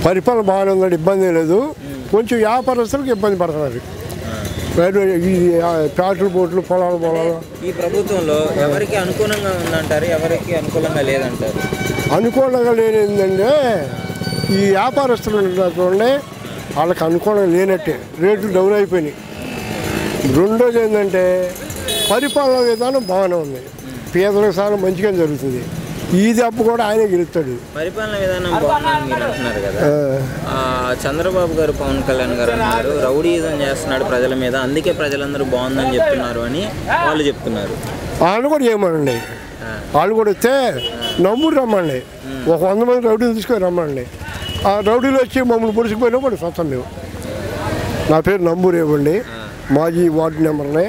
పరిపాలన బాగానే ఉందండి ఇబ్బంది ఏం లేదు కొంచెం వ్యాపారస్తులకు ఇబ్బంది పడుతున్నారు వేరు ఈ ఫ్యాక్టరీ బోట్లు పొలాలు పొలాలు ఈ ప్రభుత్వంలో ఎవరికి అనుకూలంగా ఉందంటారు ఎవరికి అనుకూలంగా లేదంటారు అనుకూలంగా లేని ఏంటంటే ఈ వ్యాపారస్తులు ఉంటారు చూడండి వాళ్ళకి అనుకూలంగా లేనట్టే రేట్లు డౌన్ అయిపోయినాయి రెండోది ఏంటంటే పరిపాలన విధానం బాగానే ఉంది పేదలకు సారం మంచిగా జరుగుతుంది ఈ దెబ్బ కూడా ఆయనే గెలుస్తాడు పరిపాలన విధానం బాగుందని మీరు అంటున్నారు కదా ఆ, ఆ, చంద్రబాబు గారు పవన్ కళ్యాణ్ గారు అన్నారు రౌడీజం చేస్తున్నాడు ప్రజల మీద అందుకే ప్రజలందరూ బాగుందని చెప్తున్నారు అని వాళ్ళు చెప్తున్నారు వాళ్ళు కూడా చేయమనండి వాళ్ళు కూడా వస్తే నమ్ముడు రమ్మండి ఒక వంద మంది రౌడీలు తీసుకొని రమ్మండి ఆ రౌడీలు వచ్చి మమ్మల్ని పొడిచిపోయినా కూడా సొంతం మేము నా పేరు నంబూరు ఇవ్వండి మాజీ వార్డు నెంబర్ని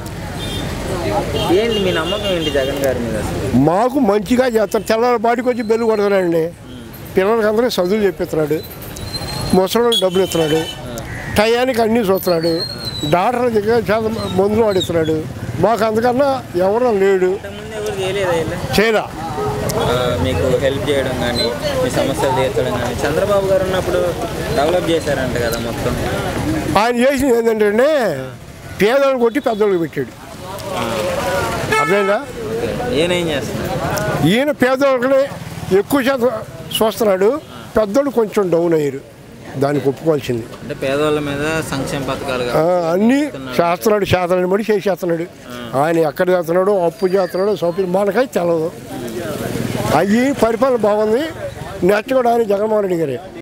ఏంటి మీ నమ్మకం ఏంటి జగన్ గారి మీద అసలు మాకు మంచిగా చేస్తారు తెల్లారి బాటికి వచ్చి బెల్లు కొడతాడండి పిల్లలకి అందరికీ చదువులు చెప్పిస్తున్నాడు ముసలి డబ్బులు ఇస్తున్నాడు టయానికి అన్నీ చూస్తున్నాడు డాక్టర్ దగ్గర చాలా మందులు వాడిస్తున్నాడు మాకు అందుకన్నా ఎవరో లేడు ఇంతకుముందు ఎవరు చేయలేదా ఇలా? చేయరా ఆ, మీకు హెల్ప్ చేయడం కానీ మీ సమస్యలు తీర్చడం కానీ చంద్రబాబు గారు ఉన్నప్పుడు డెవలప్ చేశారంట కదా మొత్తం ఆయన చేసింది ఏంటంటే పేదోళ్ళు కొట్టి పెద్దోళ్ళకి పెట్టాడు అర్థమైందా ఓకే ఈయనేం చేస్తున్నారు ఈయన పేదోళ్ళని ఎక్కువ శాతం చూస్తున్నాడు పెద్దోళ్ళు కొంచెం డౌన్ అయ్యారు దానికి ఒప్పుకోవాల్సింది అంటే పేదవాళ్ళ మీద సంక్షేమ పథకాలు ఆ, అన్నీ చేస్తున్నాడు చేతనని బట్టి చేసేస్తున్నాడు ఆయన ఎక్కడ చేస్తున్నాడు అప్పు చేస్తున్నాడు సౌకర్యం మనకై తెలవదు అయ్యి పరిపాలన బాగుంది నెట్ కూడా ఆయన జగన్మోహన్ రెడ్డి గారే